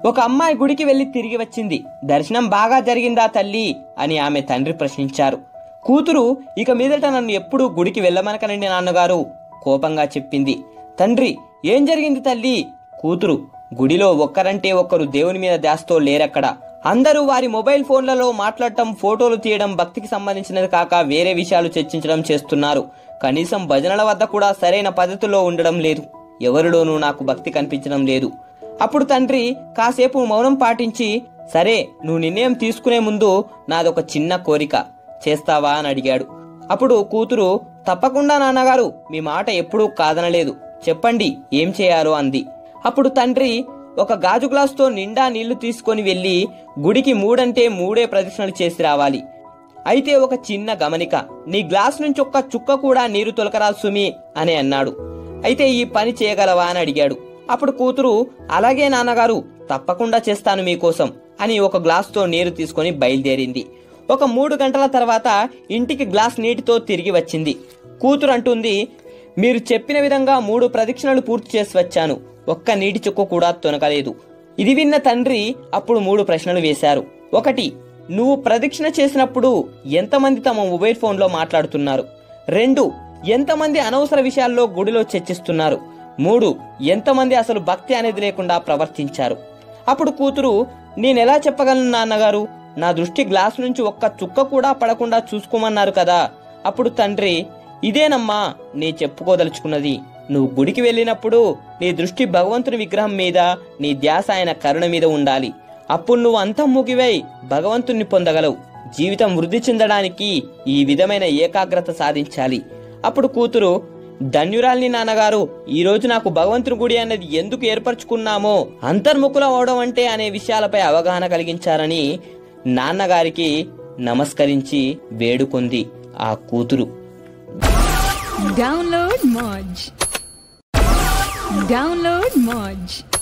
ఒక అమ్మాయి గుడికి వెళ్లి తిరిగి వచ్చింది దర్శనం బాగా జరిగిందా తల్లి అని ఆమె తండ్రి ప్రశ్నించారు కూతురు ఇక మీదట నన్ను ఎప్పుడూ గుడికి వెళ్ళమనకనండి నాన్నగారు కోపంగా చెప్పింది తండ్రి ఏం జరిగింది తల్లి కూతురు గుడిలో ఒక్కరంటే ఒక్కరు దేవుని మీద దాస్తో లేరక్కడ అందరూ వారి మొబైల్ ఫోన్లలో మాట్లాడటం ఫోటోలు తీయడం భక్తికి సంబంధించినది కాక వేరే విషయాలు చర్చించడం చేస్తున్నారు కనీసం భజనల వద్ద కూడా సరైన పద్ధతిలో ఉండడం లేదు ఎవరిలోనూ నాకు భక్తి కనిపించడం లేదు అప్పుడు తండ్రి కాసేపు మౌనం పాటించి సరే నువ్వు నిర్ణయం తీసుకునే ముందు నాదొక చిన్న కోరిక చేస్తావా అని అడిగాడు అప్పుడు కూతురు తప్పకుండా నాన్నగారు మీ మాట ఎప్పుడూ కాదనలేదు చెప్పండి ఏం చేయాలో అంది అప్పుడు తండ్రి ఒక గాజు గ్లాసుతో నిండా నీళ్లు తీసుకొని వెళ్ళి గుడికి మూడంటే మూడే ప్రదక్షిణలు చేసి రావాలి అయితే ఒక చిన్న గమనిక నీ గ్లాస్ నుంచి ఒక్క చుక్క కూడా నీరు తొలకరాదు సుమి అని అన్నాడు అయితే ఈ పని చేయగలవా అని అడిగాడు అప్పుడు కూతురు అలాగే నాన్నగారు తప్పకుండా చేస్తాను మీకోసం అని ఒక గ్లాసుతో నీరు తీసుకొని బయలుదేరింది ఒక మూడు గంటల తర్వాత ఇంటికి గ్లాస్ నీటితో తిరిగి వచ్చింది కూతురు అంటుంది మీరు చెప్పిన విధంగా మూడు ప్రదక్షిణలు పూర్తి చేసి వచ్చాను ఒక్క నీటి చుక్క కూడా తొనకలేదు ఇది విన్న తండ్రి అప్పుడు మూడు ప్రశ్నలు వేశారు ఒకటి నువ్వు ప్రదక్షిణ చేసినప్పుడు ఎంతమంది తమ మొబైల్ ఫోన్లో మాట్లాడుతున్నారు రెండు ఎంతమంది అనవసర విషయాల్లో గుడిలో చర్చిస్తున్నారు మూడు ఎంతమంది అసలు భక్తి అనేది లేకుండా ప్రవర్తించారు అప్పుడు కూతురు నేనెలా చెప్పగలను నాన్నగారు నా దృష్టి గ్లాస్ నుంచి ఒక్క చుక్క కూడా పడకుండా చూసుకోమన్నారు కదా అప్పుడు తండ్రి ఇదేనమ్మా నీ చెప్పుకోదలుచుకున్నది నువ్వు గుడికి వెళ్ళినప్పుడు నీ దృష్టి భగవంతుని విగ్రహం మీద నీ ధ్యాస ఆయన కరుణ మీద ఉండాలి అప్పుడు నువ్వు అంతం ముగివై భగవంతుణ్ణి పొందగలవు జీవితం వృద్ధి చెందడానికి ఈ విధమైన ఏకాగ్రత సాధించాలి అప్పుడు కూతురు ధన్యురాల్ని నాన్నగారు ఈ రోజు నాకు భగవంతుని గుడి అనేది ఎందుకు ఏర్పరచుకున్నామో అంతర్ముఖులం అవడం అంటే అనే విషయాలపై అవగాహన కలిగించారని నాన్నగారికి నమస్కరించి వేడుకుంది ఆ కూతురు Download Moj. Download Moj.